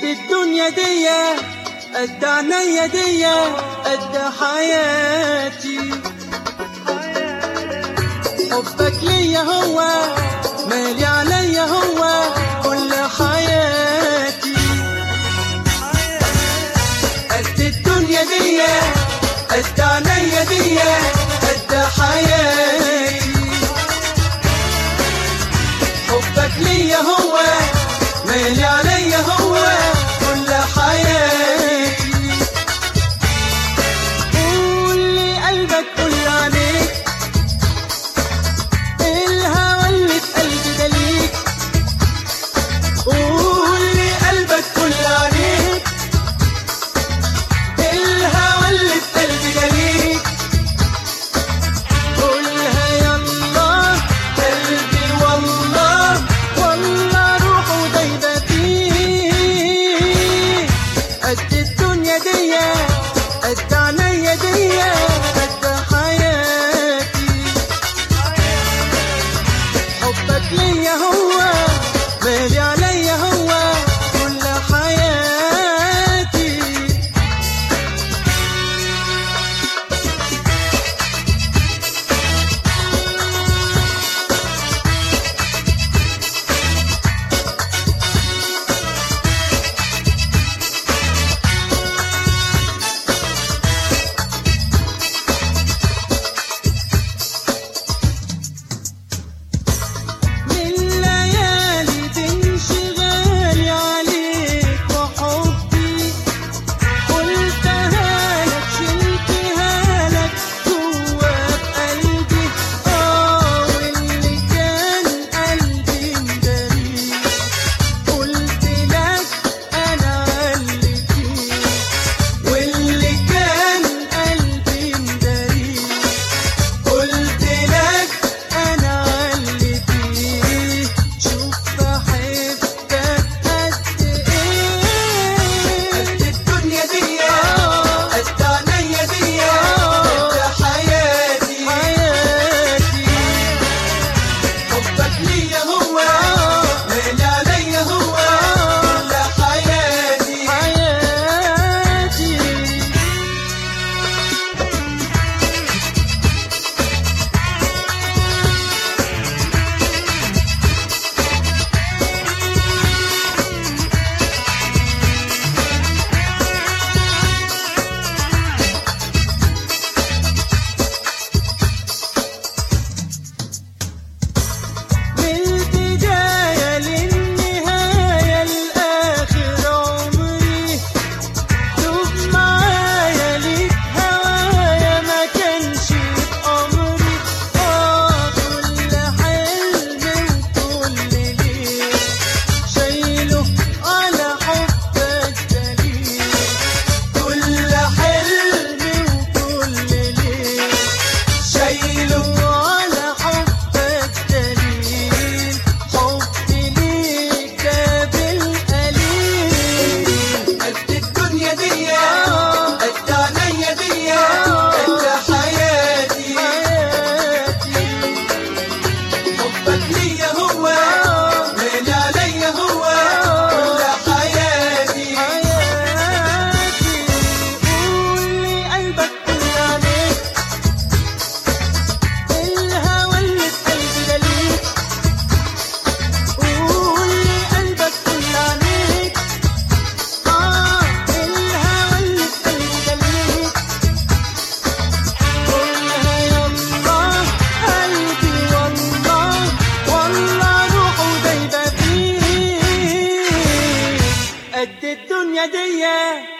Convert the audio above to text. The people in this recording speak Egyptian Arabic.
قد الدنيا دي قد عينيا دي قد حياتي حبك ليا هو مالي عليا هو كل حياتي قد الدنيا دي قد عينيا دي قد حياتي حبك ليا هو مالي عليا هو كل حياتي قول لي قلبك كل عليك الهوى اللي في قلبي ده ليك قول لي قلبك كل عليك الهوى اللي في قلبي ده ليك قولها يلا قلبي والله والله روحه دايبه فيه قد الدنيا دي قد عينيا دي قد حياتي حبك ليا هو مالي عليا هو كل حياتي من ليالي بانشغالي عليك وحبي قلتها لك شلتها لك جوا بقلبي اه واللي كان قلبي مداري قلت لك انا علي فيه واللي كان قلبي مداري قلت لك انا علي فيه شوف بحبك قد ايه قد الدنيا دي قد عينيا دي قد حياتي حياتي حبك ليا هو مالي عليا هو كل حياتي حياتي من البداية للنهاية لآخر عمري شوف معايا ليك هوايا ما كانش بأمري آه كل حلم وكل ليل شايله على حبك دليل كل حلم وكل ليل شايله على حبك دليل حبي ليك بالقليل قد الدنيا دي قد عينيا دي قد حياتي حبك ليا هو مالي عليا هو كل حياتي قول لي قلبك كل عليك الهوى اللي في قلبي ده ليك قول لي قلبك كل عليك اه الهوى اللي في قلبي ده ليك قولها يلا قلبي والله والله روحه دايبه فيه قد الدنيا دي